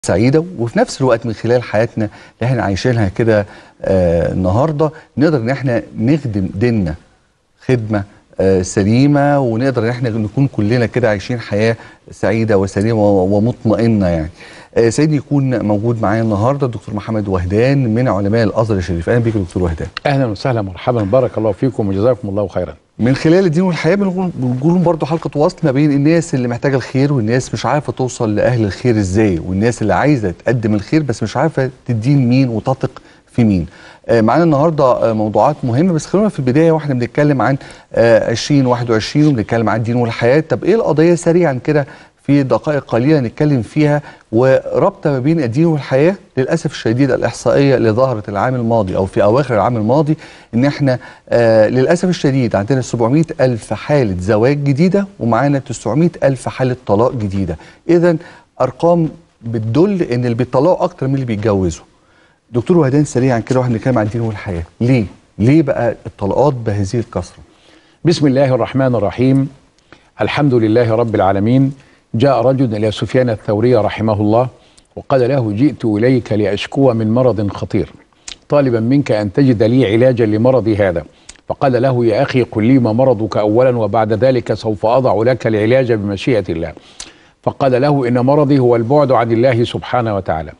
سعيده وفي نفس الوقت من خلال حياتنا اللي احنا عايشينها كده آه النهارده نقدر ان احنا نخدم ديننا خدمه آه سليمه ونقدر ان احنا نكون كلنا كده عايشين حياه سعيده وسليمه ومطمئنه يعني. آه سعيد يكون موجود معايا النهارده الدكتور محمد وهدان من علماء الازهر الشريف اهلا بيك يا دكتور وهدان. اهلا وسهلا مرحبا بارك الله فيكم وجزاكم الله خيرا. من خلال الدين والحياه بنقول بنقول برضه حلقه وصل ما بين الناس اللي محتاجه الخير والناس مش عارفه توصل لاهل الخير ازاي والناس اللي عايزه تقدم الخير بس مش عارفه تدين مين وتثق في مين. آه معانا النهارده آه موضوعات مهمه بس خلونا في البدايه واحنا بنتكلم عن آه 2021 وبنتكلم عن الدين والحياه طب ايه القضيه سريعا كده في دقائق قليله نتكلم فيها وربطه ما بين الدين والحياه للاسف الشديد الاحصائيه اللي ظهرت العام الماضي او في اواخر العام الماضي ان احنا آه للاسف الشديد عندنا 700 الف حاله زواج جديده ومعانا 900 الف حاله طلاق جديده اذا ارقام بتدل ان اللي بيطلقوا اكتر من اللي بيتجوزوا دكتور وهدان سريعا كده واحنا بنتكلم عن الدين والحياه ليه ليه بقى الطلاقات بهذه الكثره بسم الله الرحمن الرحيم الحمد لله رب العالمين جاء رجل إلى سفيان الثوري رحمه الله وقال له جئت إليك لأشكو من مرض خطير طالبا منك أن تجد لي علاجا لمرضي هذا فقال له يا أخي قل لي ما مرضك أولا وبعد ذلك سوف أضع لك العلاج بمشيئة الله فقال له إن مرضي هو البعد عن الله سبحانه وتعالى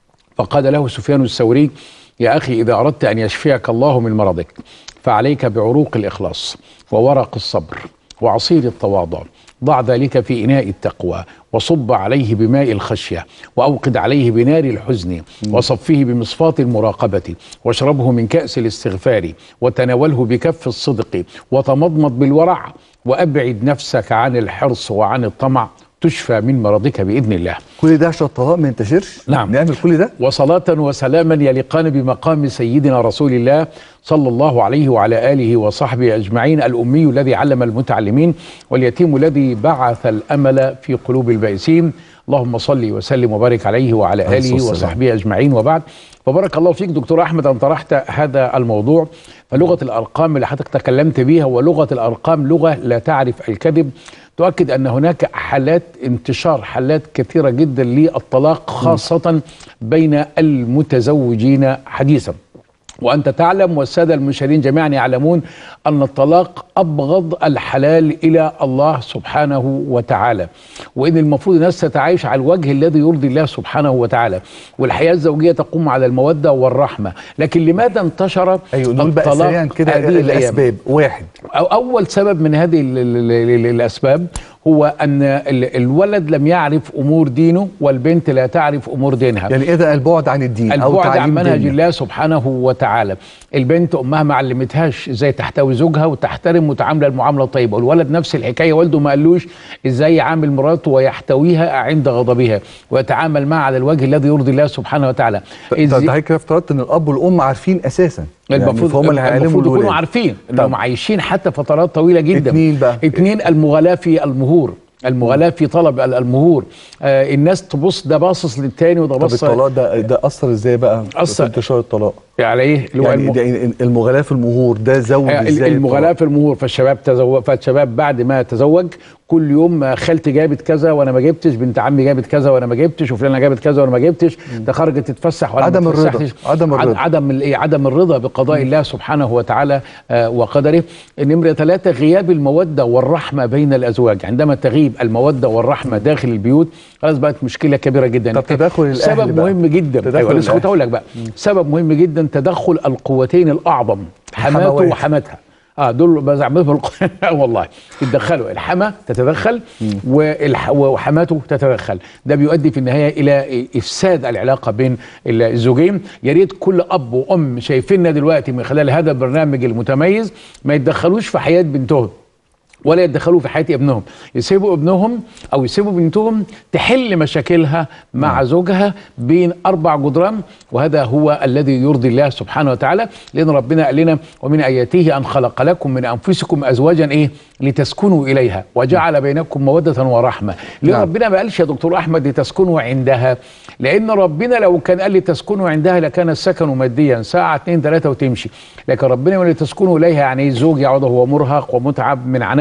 فقال له سفيان الثوري يا أخي إذا أردت أن يشفيك الله من مرضك فعليك بعروق الإخلاص وورق الصبر وعصير التواضع ضع ذلك في إناء التقوى وصب عليه بماء الخشية وأوقد عليه بنار الحزن وصفه بمصفاة المراقبة واشربه من كأس الاستغفار وتناوله بكف الصدق وتمضمض بالورع وأبعد نفسك عن الحرص وعن الطمع تشفى من مرضك باذن الله. كل ده عشان الطلاق ما ينتشرش؟ نعم نعمل كل ده؟ وصلاة وسلاما يليقان بمقام سيدنا رسول الله صلى الله عليه وعلى اله وصحبه اجمعين الامي الذي علم المتعلمين واليتيم الذي بعث الامل في قلوب البائسين اللهم صل وسلم وبارك عليه وعلى اله وصحبه اجمعين وبعد فبارك الله فيك دكتور احمد ان طرحت هذا الموضوع فلغه الارقام اللي حضرتك تكلمت بيها ولغه الارقام لغه لا تعرف الكذب تؤكد ان هناك حالات انتشار حالات كثيره جدا للطلاق خاصه بين المتزوجين حديثا وانت تعلم والساده المشاهدين جميعا يعلمون ان الطلاق ابغض الحلال الى الله سبحانه وتعالى وان المفروض الناس تتعايش على الوجه الذي يرضي الله سبحانه وتعالى والحياه الزوجيه تقوم على الموده والرحمه لكن لماذا انتشر ايوه نقول بقى سريعا كده الاسباب واحد أو اول سبب من هذه ال ال ال الاسباب هو ان الولد لم يعرف امور دينه والبنت لا تعرف امور دينها يعني اذا البعد عن الدين البعد او تعليم عن منهج ديننا. الله سبحانه وتعالى البنت امها ما علمتهاش ازاي تحتوي زوجها وتحترم وتعامل المعامله الطيبه والولد نفس الحكايه والده ما قالوش ازاي يعامل مراته ويحتويها عند غضبها ويتعامل معها على الوجه الذي يرضي الله سبحانه وتعالى طب حضرتك كده افترضت ان الاب والام عارفين اساسا المفروض يعني هم اللي هيعلموا المفروض يكونوا الولاد. عارفين انهم عايشين حتى فترات طويله جدا اتنين بقى. اتنين المغالاه في المهور المغالاه في طلب ال- المهور آه الناس تبص ده باصص للتاني وده طب باصص الطلاق ده ده اثر ازاي بقى أثر. في انتشار الطلاق على ايه اللي هو يعني الم- ده المغالاة في المهور ده زود آه، ازاي المغالاة الطلاق؟ في المهور فالشباب تزوج فالشباب بعد ما تزوج كل يوم آه، خالتي جابت كذا وانا ما جبتش بنت عمي جابت كذا وانا ما جبتش وفلانه جابت كذا وانا ما جبتش ده خرجت تتفسح وانا عدم ما الرضا. اتفسحتش. عدم عد- الرضا. عدم الايه عدم الرضا بقضاء الله سبحانه وتعالى آه، وقدره نمره ثلاثه غياب الموده والرحمه بين الازواج عندما تغيب الموده والرحمه داخل البيوت خلاص بقت مشكله كبيره جدا طب تدخل الأهل سبب بقى. مهم جدا تدخل ايوه لسه الأهل. كنت هقول لك بقى سبب مهم جدا تدخل القوتين الاعظم حماته الحموات. وحماتها اه دول بزعمهم الق... والله يتدخلوا الحما تتدخل والح... وحماته تتدخل ده بيؤدي في النهايه الى افساد العلاقه بين الزوجين يا ريت كل اب وام شايفيننا دلوقتي من خلال هذا البرنامج المتميز ما يتدخلوش في حياه بنتهم ولا يتدخلوا في حياه ابنهم يسيبوا ابنهم او يسيبوا بنتهم تحل مشاكلها مع زوجها بين اربع جدران وهذا هو الذي يرضي الله سبحانه وتعالى لان ربنا قال لنا ومن اياته ان خلق لكم من انفسكم ازواجا ايه لتسكنوا اليها وجعل بينكم موده ورحمه ليه نعم. ربنا ما قالش يا دكتور احمد لتسكنوا عندها لان ربنا لو كان قال لتسكنوا عندها لكان السكن ماديا ساعه اتنين تلاته وتمشي لكن ربنا يقول لتسكنوا اليها يعني الزوج يقعد هو مرهق ومتعب من عناء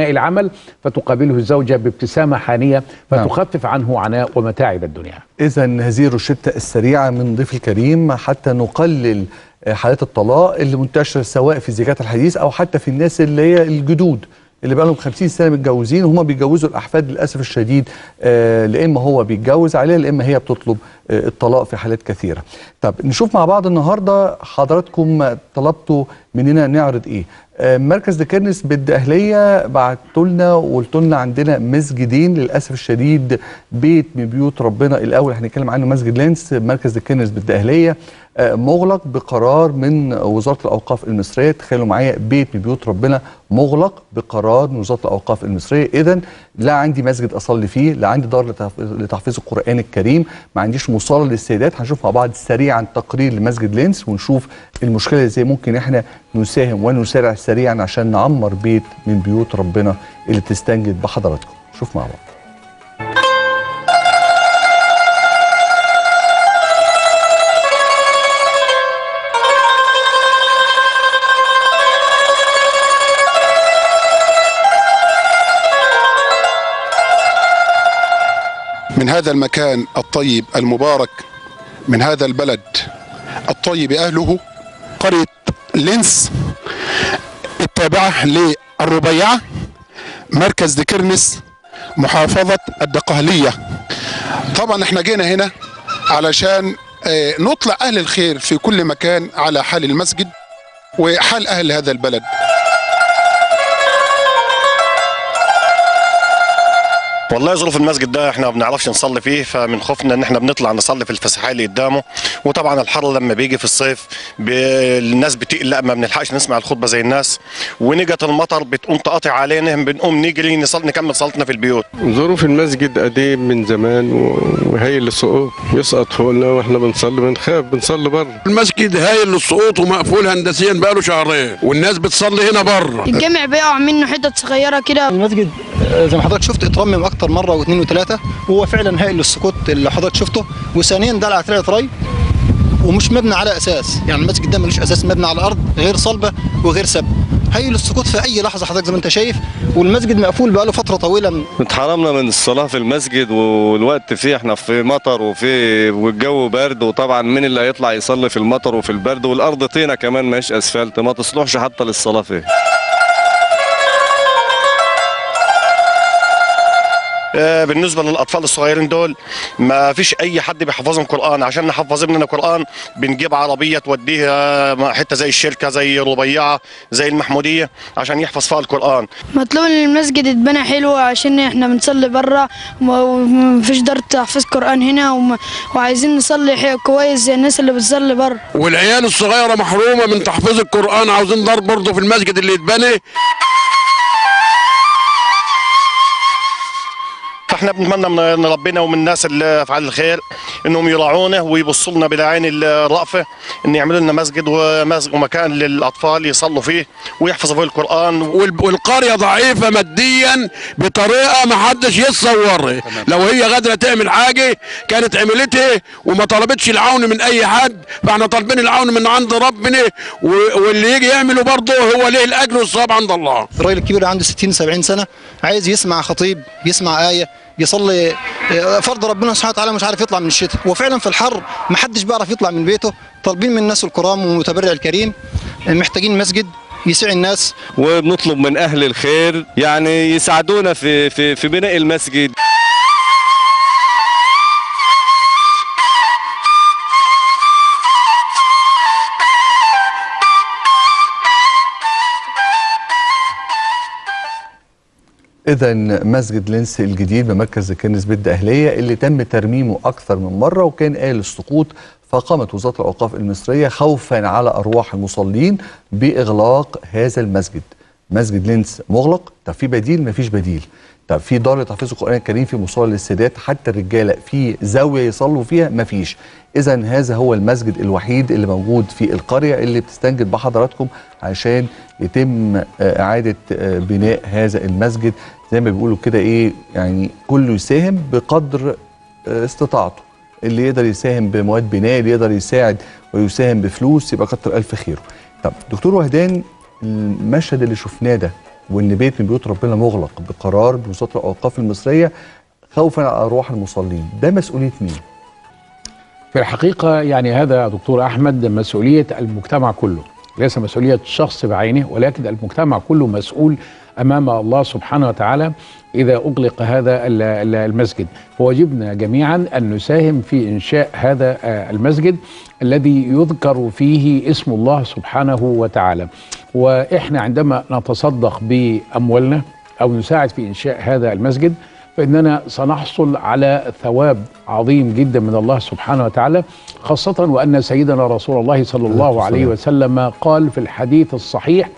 اثناء العمل فتقابله الزوجه بابتسامه حانيه نعم. فتخفف عنه عناء ومتاعب الدنيا إذا هذه الروشتة السريعة من ضيف الكريم حتى نقلل آه، حالات الطلاق اللي منتشرة سواء في الزيجات الحديث أو حتى في الناس اللي هي الجدود اللي بقى لهم 50 سنة متجوزين وهم بيتجوزوا الأحفاد للأسف الشديد آه، لا إما هو بيتجوز عليها لا إما هي بتطلب آه، الطلاق في حالات كثيرة. طب نشوف مع بعض النهاردة حضراتكم طلبتوا مننا نعرض إيه؟ آه، مركز دكرنس بالدقهلية بعتوا لنا وقلتوا لنا عندنا مسجدين للأسف الشديد بيت من بيوت ربنا الأول هنتكلم عنه مسجد لينس مركز دكرنس بالدقهلية آه، مغلق بقرار من وزارة الأوقاف المصرية تخيلوا معايا بيت من بيوت ربنا مغلق بقرار من وزارة الأوقاف المصرية إذا لا عندي مسجد أصلي فيه لا عندي دار لتحف- لتحفيظ القرآن الكريم ما عنديش مصالة للسيدات هنشوف مع بعض سريعا تقرير لمسجد لينس ونشوف المشكلة ازاي ممكن احنا نساهم ونسارع سريعا عشان نعمر بيت من بيوت ربنا اللي بتستنجد بحضراتكم شوف مع بعض من هذا المكان الطيب المبارك من هذا البلد الطيب أهله قرية لينس التابعة للربيعة مركز دكرنس محافظة الدقهلية طبعا احنا جينا هنا علشان آه، نطلع أهل الخير في كل مكان على حال المسجد وحال أهل هذا البلد والله ظروف المسجد ده احنا ما بنعرفش نصلي فيه فمن خوفنا ان احنا بنطلع نصلي في الفسحات اللي قدامه وطبعا الحر لما بيجي في الصيف ب... الناس بتقلق ما بنلحقش نسمع الخطبه زي الناس ونجت المطر بتقوم تقاطع علينا بنقوم نجري نصلي نكمل صلاتنا في البيوت ظروف المسجد قديم من زمان و- وهي للسقوط يسقط فوقنا واحنا بنصلي بنخاف بنصلي بره المسجد هايل للسقوط ومقفول هندسيا بقاله شهرين والناس بتصلي هنا بره الجامع بيقع منه حتت صغيره كده المسجد آه، زي ما حضرتك شفت اترمم اكتر مره واثنين وثلاثه وهو فعلا هائل للسقوط اللي حضرتك شفته وثانيا ده على طلعت ري ومش مبني على اساس يعني المسجد ده ملوش اساس مبني على الارض غير صلبه وغير سب هايل للسقوط في اي لحظه حضرتك زي ما انت شايف والمسجد مقفول بقاله فتره طويله اتحرمنا من الصلاة في المسجد والوقت فيه احنا في مطر وفي والجو برد وطبعا مين اللي هيطلع يصلي في المطر وفي البرد والارض طينة كمان ماهيش اسفلت ما تصلحش حتى للصلاة فيه آه، بالنسبه للاطفال الصغيرين دول ما فيش اي حد بيحفظهم قران عشان نحفظ ابننا قران بنجيب عربيه توديها مع حته زي الشركه زي ربيعه زي المحموديه عشان يحفظ فيها القران مطلوب ان المسجد يتبنى حلو عشان احنا بنصلي بره ومفيش دار تحفيظ قران هنا وم- وعايزين نصلي ح- كويس زي الناس اللي بتصلي بره والعيال الصغيره محرومه من تحفيظ القران عاوزين دار برضه في المسجد اللي يتبني فاحنا بنتمنى من من ربنا ومن الناس اللي فعل الخير انهم يراعونا ويبصوا لنا بالعين الرأفه ان يعملوا لنا مسجد ومس- ومكان للاطفال يصلوا فيه ويحفظوا فيه القران وال- والقريه ضعيفه ماديا بطريقه ما حدش يتصورها لو هي قادره تعمل حاجه كانت عملتها وما طلبتش العون من اي حد فاحنا طالبين العون من عند ربنا و- واللي يجي يعمله برضه هو ليه الاجر والصواب عند الله الراجل الكبير اللي عنده 60 70 سنه عايز يسمع خطيب يسمع ايه يصلي آه، فرض ربنا سبحانه وتعالى مش عارف يطلع من الشتاء وفعلا في الحر ما حدش بيعرف يطلع من بيته طالبين من الناس الكرام والمتبرع الكريم آه، محتاجين مسجد يسع الناس وبنطلب من اهل الخير يعني يساعدونا في في في بناء المسجد اذا مسجد لينس الجديد بمركز الكنز بيت اهليه اللي تم ترميمه اكثر من مره وكان قال السقوط فقامت وزاره الاوقاف المصريه خوفا على ارواح المصلين باغلاق هذا المسجد مسجد لينس مغلق طب في بديل مفيش بديل طب في دار لتحفيظ القران الكريم في مصلى للسادات حتى الرجاله في زاويه يصلوا فيها مفيش اذا هذا هو المسجد الوحيد اللي موجود في القريه اللي بتستنجد بحضراتكم عشان يتم آه، اعاده آه، بناء هذا المسجد زي ما بيقولوا كده ايه يعني كله يساهم بقدر آه، استطاعته اللي يقدر يساهم بمواد بناء اللي يقدر يساعد ويساهم بفلوس يبقى كتر الف خيره طب دكتور وهدان المشهد اللي شفناه ده وان بيت من بيوت ربنا مغلق بقرار بوزاره الاوقاف المصريه خوفا على ارواح المصلين ده مسؤوليه مين في الحقيقة يعني هذا يا دكتور أحمد مسؤولية المجتمع كله ليس مسؤولية شخص بعينه ولكن المجتمع كله مسؤول أمام الله سبحانه وتعالى إذا أغلق هذا ال- ال- المسجد فواجبنا جميعا أن نساهم في إنشاء هذا آه، المسجد الذي يذكر فيه اسم الله سبحانه وتعالى وإحنا عندما نتصدق بأموالنا أو نساعد في إنشاء هذا المسجد فإننا سنحصل على ثواب عظيم جدا من الله سبحانه وتعالى خاصة وأن سيدنا رسول الله صلى الله عليه وسلم قال في الحديث الصحيح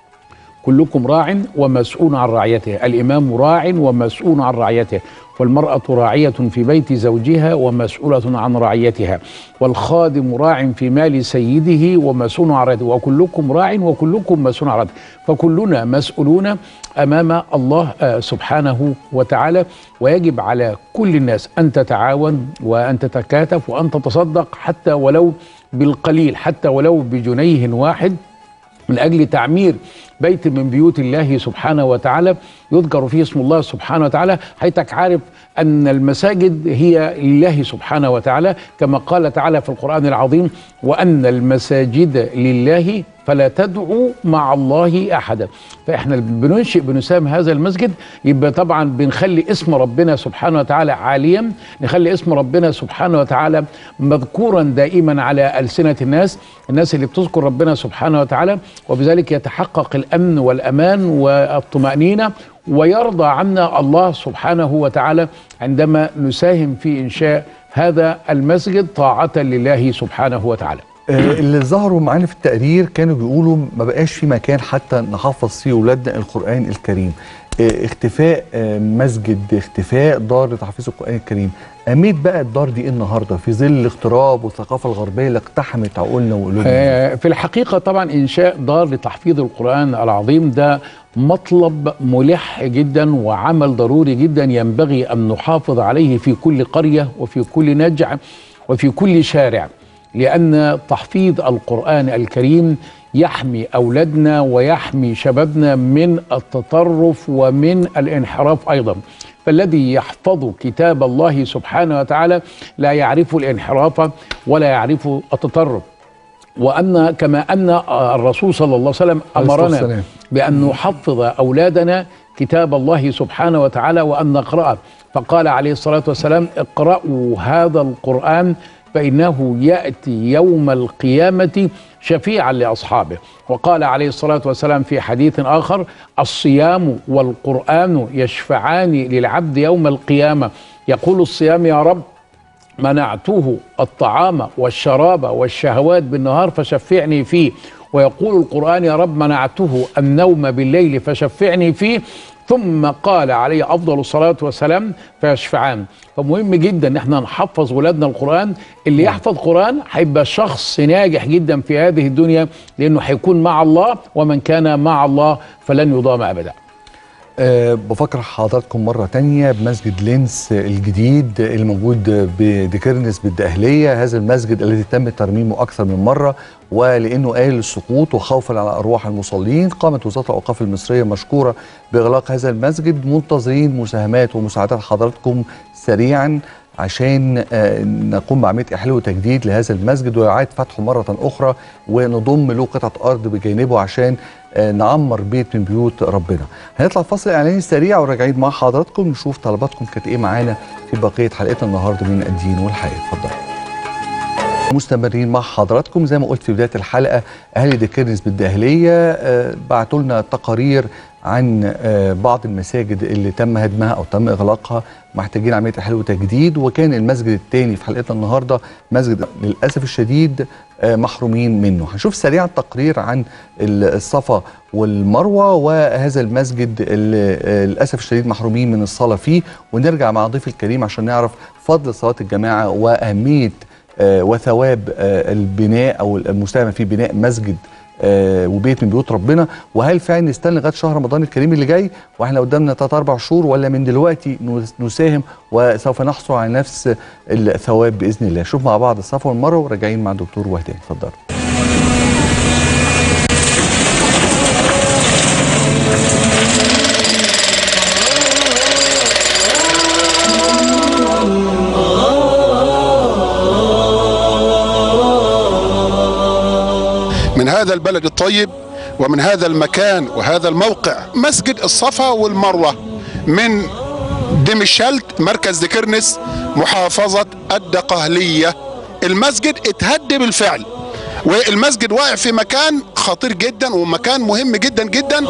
كلكم راع ومسؤول عن رعيته الإمام راع ومسؤول عن رعيته والمرأة راعية في بيت زوجها ومسؤولة عن رعيتها والخادم راع في مال سيده ومسؤول عن رعيته وكلكم راع وكلكم مسؤول عن رعيته فكلنا مسؤولون أمام الله آه، سبحانه وتعالى ويجب على كل الناس أن تتعاون وأن تتكاتف وأن تتصدق حتى ولو بالقليل حتى ولو بجنيه واحد من أجل تعمير بيت من بيوت الله سبحانه وتعالى يذكر فيه اسم الله سبحانه وتعالى حيثك عارف أن المساجد هي لله سبحانه وتعالى كما قال تعالى في القرآن العظيم وأن المساجد لله فلا تدعوا مع الله أحدا فإحنا بننشئ بنسام هذا المسجد يبقى طبعا بنخلي اسم ربنا سبحانه وتعالى عاليا نخلي اسم ربنا سبحانه وتعالى مذكورا دائما على ألسنة الناس الناس اللي بتذكر ربنا سبحانه وتعالى وبذلك يتحقق الأمن والأمان والطمأنينة ويرضى عنا الله سبحانه وتعالى عندما نساهم في إنشاء هذا المسجد طاعة لله سبحانه وتعالى آه، اللي ظهروا معانا في التقرير كانوا بيقولوا ما بقاش في مكان حتى نحفظ فيه اولادنا القران الكريم آه، اختفاء آه، مسجد اختفاء دار لتحفيظ القران الكريم اميت بقى الدار دي ايه النهارده في ظل الاغتراب والثقافه الغربيه اللي اقتحمت عقولنا وقلوبنا آه، في الحقيقة طبعا إنشاء دار لتحفيظ القرآن العظيم ده مطلب ملح جدا وعمل ضروري جدا ينبغي أن نحافظ عليه في كل قرية وفي كل نجع وفي كل شارع لأن تحفيظ القرآن الكريم يحمي أولادنا ويحمي شبابنا من التطرف ومن الانحراف أيضا فالذي يحفظ كتاب الله سبحانه وتعالى لا يعرف الانحراف ولا يعرف التطرف وأن كما أن الرسول صلى الله عليه وسلم عليه الصلاة أمرنا والسلام. بأن نحفظ أولادنا كتاب الله سبحانه وتعالى وأن نقرأه فقال عليه الصلاة والسلام اقرأوا هذا القرآن فإنه يأتي يوم القيامة شفيعا لأصحابه وقال عليه الصلاة والسلام في حديث آخر الصيام والقرآن يشفعان للعبد يوم القيامة يقول الصيام يا رب منعته الطعام والشراب والشهوات بالنهار فشفعني فيه ويقول القرآن يا رب منعته النوم بالليل فشفعني فيه ثم قال عليه أفضل الصلاة والسلام فيشفعان فمهم جدا ان احنا نحفظ ولادنا القرآن اللي يحفظ قرآن هيبقى شخص ناجح جدا في هذه الدنيا لأنه هيكون مع الله ومن كان مع الله فلن يضام أبدا أه بفكر حضراتكم مرة تانية بمسجد لينس الجديد اللي موجود بديكرنس بالدقهلية هذا المسجد الذي تم ترميمه أكثر من مرة ولأنه قال السقوط وخوفا على أرواح المصلين قامت وزارة الأوقاف المصرية مشكورة بإغلاق هذا المسجد منتظرين مساهمات ومساعدات حضراتكم سريعا عشان آه، نقوم بعمليه احلال وتجديد لهذا المسجد ويعاد فتحه مره اخرى ونضم له قطعه ارض بجانبه عشان آه، نعمر بيت من بيوت ربنا. هنطلع فاصل اعلاني سريع وراجعين مع حضراتكم نشوف طلباتكم كانت ايه معانا في بقيه حلقتنا النهارده من الدين والحياه اتفضلوا. مستمرين مع حضراتكم زي ما قلت في بدايه الحلقه اهالي ديكيرنس بالدقهليه آه، بعتوا لنا تقارير عن آه، بعض المساجد اللي تم هدمها او تم اغلاقها محتاجين عمليه احلال وتجديد وكان المسجد الثاني في حلقتنا النهارده مسجد للاسف الشديد آه، محرومين منه هنشوف سريعا تقرير عن ال- الصفا والمروه وهذا المسجد اللي آه، للاسف الشديد محرومين من الصلاه فيه ونرجع مع ضيف الكريم عشان نعرف فضل صلاه الجماعه واهميه آه، وثواب آه، البناء او المساهمه في بناء مسجد آه، وبيت من بيوت ربنا وهل فعلا نستنى لغايه شهر رمضان الكريم اللي جاي واحنا قدامنا ثلاث اربع شهور ولا من دلوقتي نس- نساهم وسوف نحصل على نفس الثواب باذن الله شوف مع بعض الصفا والمروه وراجعين مع الدكتور وهدان اتفضل هذا البلد الطيب ومن هذا المكان وهذا الموقع مسجد الصفا والمروة من دمشلت مركز دكرنس محافظة الدقهلية المسجد اتهد بالفعل والمسجد واقع في مكان خطير جدا ومكان مهم جدا جدا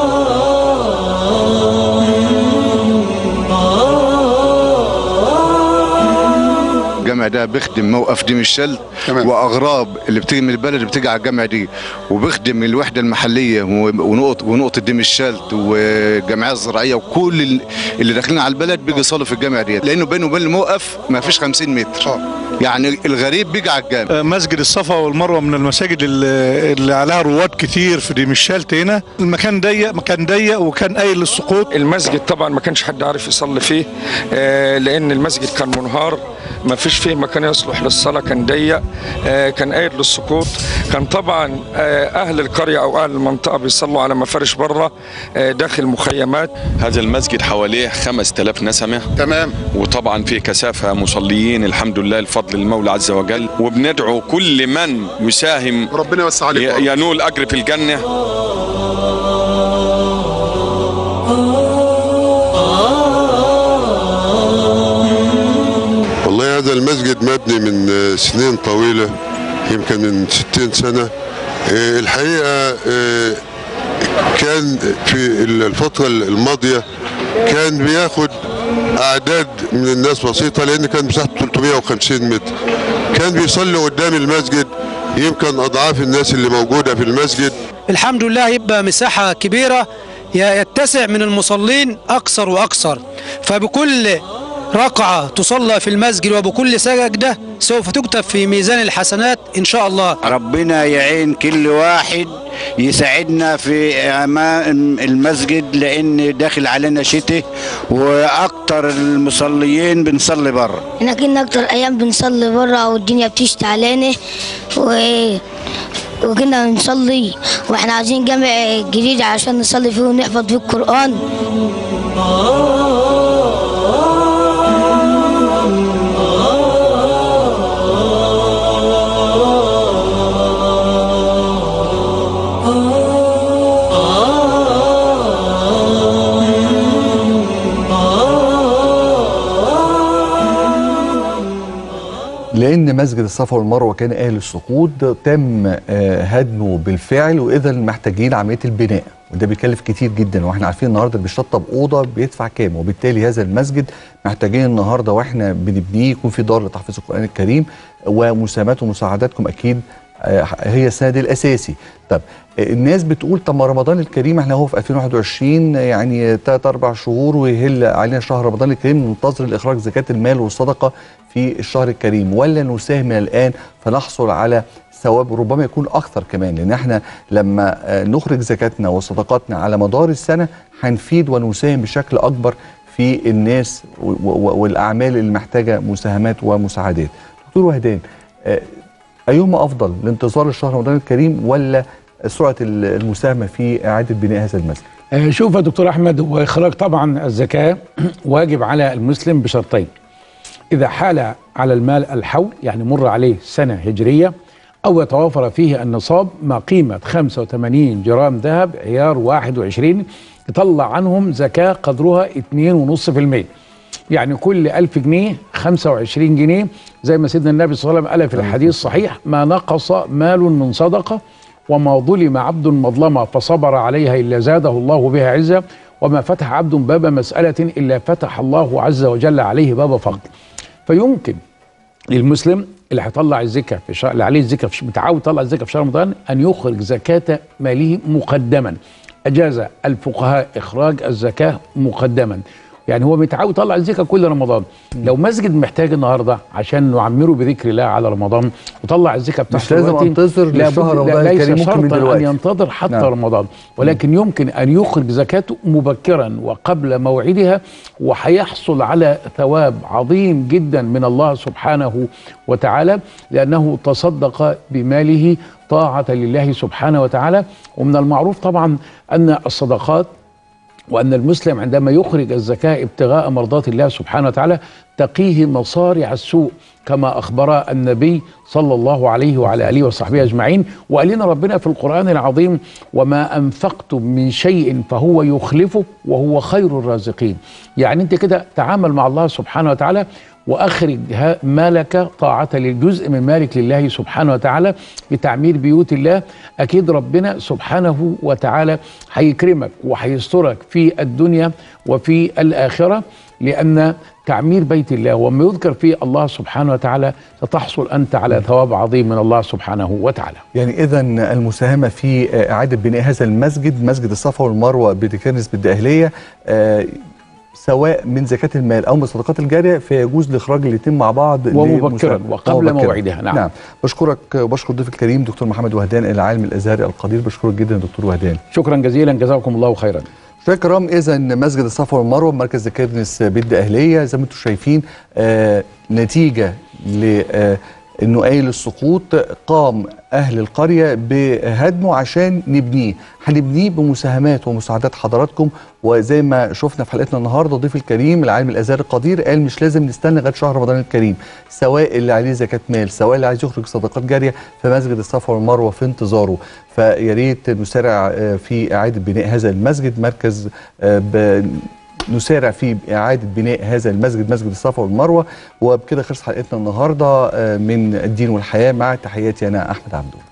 الجامع ده بيخدم موقف ديم الشل تمام. واغراب اللي بتيجي من البلد بتيجي على الجامع دي وبيخدم الوحده المحليه و- ونقط ونقطه ديم الشلت والجمعيه الزراعيه وكل ال- اللي داخلين على البلد بيجي يصلوا في الجامع دي لانه بينه وبين الموقف ما فيش 50 متر آه. يعني الغريب بيجي على الجامع مسجد الصفا والمروه من المساجد اللي اللي عليها رواد كتير في دمشالت هنا المكان ضيق مكان ضيق وكان قايل للسقوط المسجد طبعا ما كانش حد عارف يصلي فيه آه، لان المسجد كان منهار ما فيش فيه مكان يصلح للصلاه كان ضيق آه، كان قايل للسقوط كان طبعا آه، اهل القريه او اهل المنطقه بيصلوا على مفارش بره آه، داخل مخيمات هذا المسجد حواليه 5000 نسمة تمام وطبعا فيه كثافة مصليين الحمد لله لفضل المولى عز وجل وبندعو كل من يساهم ربنا يوسع عليك ي- ينول أجر في الجنة والله هذا المسجد مبني من آه، سنين طويلة يمكن من 60 سنة آه، الحقيقة آه، كان في الفترة الماضية كان بياخد أعداد من الناس بسيطة لأن كان مساحته 350 متر كان بيصلي قدام المسجد يمكن أضعاف الناس اللي موجودة في المسجد الحمد لله يبقى مساحة كبيرة ي- يتسع من المصلين أكثر وأكثر فبكل ركعة تصلى في المسجد وبكل سجدة سوف تكتب في ميزان الحسنات إن شاء الله ربنا يعين كل واحد يساعدنا في أمام المسجد لأن داخل علينا شتاء وأكتر المصليين بنصلي بره احنا كنا اكتر ايام بنصلي بره والدنيا بتشتي علينا و وكنا بنصلي واحنا عايزين جامع جديد عشان نصلي فيه ونحفظ فيه القرآن لان مسجد الصفا والمروه كان اهل السقوط تم آه، هدمه بالفعل واذا محتاجين عمليه البناء وده بيكلف كتير جدا واحنا عارفين النهارده اللي بيشطب اوضه بيدفع كام وبالتالي هذا المسجد محتاجين النهارده واحنا بنبنيه يكون في دار لتحفيظ القران الكريم ومساهمات ومساعداتكم اكيد آه، هي السند الاساسي طب آه، الناس بتقول طب ما رمضان الكريم احنا هو في 2021 يعني 3 4 شهور ويهل علينا شهر رمضان الكريم ننتظر الاخراج زكاه المال والصدقه في الشهر الكريم ولا نساهم من الان فنحصل على ثواب ربما يكون اكثر كمان لان احنا لما آه، نخرج زكاتنا وصدقاتنا على مدار السنه هنفيد ونساهم بشكل اكبر في الناس و- و- والاعمال اللي محتاجه مساهمات ومساعدات. دكتور وهدان آه، ايهما افضل الانتظار الشهر رمضان الكريم ولا سرعه ال- المساهمه في اعاده بناء هذا المسجد؟ آه، شوف يا دكتور احمد هو اخراج طبعا الزكاه واجب على المسلم بشرطين اذا حال على المال الحول يعني مر عليه سنه هجريه او يتوافر فيه النصاب ما قيمه 85 جرام ذهب عيار 21 يطلع عنهم زكاه قدرها 2.5% يعني كل 1000 جنيه 25 جنيه زي ما سيدنا النبي صلى الله عليه وسلم قال في الحديث الصحيح ما نقص مال من صدقه وما ظلم عبد مظلمة فصبر عليها إلا زاده الله بها عزة وما فتح عبد باب مسألة إلا فتح الله عز وجل عليه باب فقر فيمكن للمسلم اللي هيطلع الزكاة في شهر اللي عليه الزكاة في متعود يطلع الزكاة في شهر رمضان أن يخرج زكاة ماله مقدما أجاز الفقهاء إخراج الزكاة مقدما يعني هو متعود يطلع الزكاة كل رمضان لو مسجد محتاج النهارده عشان نعمره بذكر الله على رمضان وطلع الزكاة بتاعته مش لازم دلوقتي، انتظر لابد- لشهر لا- رمضان ليس الكريم، ممكن من شرطاً دلوقتي. أن ينتظر حتى نعم. رمضان ولكن يمكن أن يخرج زكاته مبكرا وقبل موعدها وهيحصل على ثواب عظيم جدا من الله سبحانه وتعالى لأنه تصدق بماله طاعة لله سبحانه وتعالى ومن المعروف طبعا أن الصدقات وأن المسلم عندما يخرج الزكاة ابتغاء مرضات الله سبحانه وتعالى تقيه مصارع السوء كما أخبر النبي صلى الله عليه وعلى آله وصحبه أجمعين وقال لنا ربنا في القرآن العظيم وما أنفقتم من شيء فهو يخلفه وهو خير الرازقين يعني أنت كده تعامل مع الله سبحانه وتعالى واخرج ها- مالك طاعة للجزء من مالك لله سبحانه وتعالى بتعمير بيوت الله اكيد ربنا سبحانه وتعالى هيكرمك وهيسترك في الدنيا وفي الاخره لان تعمير بيت الله وما يذكر فيه الله سبحانه وتعالى ستحصل انت على ثواب عظيم من الله سبحانه وتعالى. يعني اذا المساهمه في آه، اعاده بناء هذا المسجد مسجد الصفا والمروه بتكنس بالدقهليه آه، سواء من زكاه المال او من الصدقات الجاريه فيجوز الاخراج الاثنين مع بعض ومبكراً لمساهمة. وقبل ومبكراً. موعدها، نعم. نعم بشكرك وبشكر ضيف الكريم دكتور محمد وهدان العالم الازهري القدير بشكرك جدا يا دكتور وهدان شكرا جزيلا جزاكم الله خيرا. مشاهدينا الكرام اذا مسجد الصفا والمروه مركز كيرنس بيد اهليه زي ما انتم شايفين آه نتيجه ل آه انه قايل السقوط قام اهل القريه بهدمه عشان نبنيه هنبنيه بمساهمات ومساعدات حضراتكم وزي ما شفنا في حلقتنا النهارده ضيف الكريم العالم الازهري القدير قال مش لازم نستنى لغايه شهر رمضان الكريم سواء اللي عليه زكاه مال سواء اللي عايز يخرج صدقات جاريه فمسجد الصفا والمروه في انتظاره فيا ريت نسارع آه، في اعاده بناء هذا المسجد مركز آه، ب نسارع في إعادة بناء هذا المسجد مسجد الصفا والمروة وبكده خلص حلقتنا النهاردة آه، من الدين والحياة مع تحياتي أنا أحمد عبدو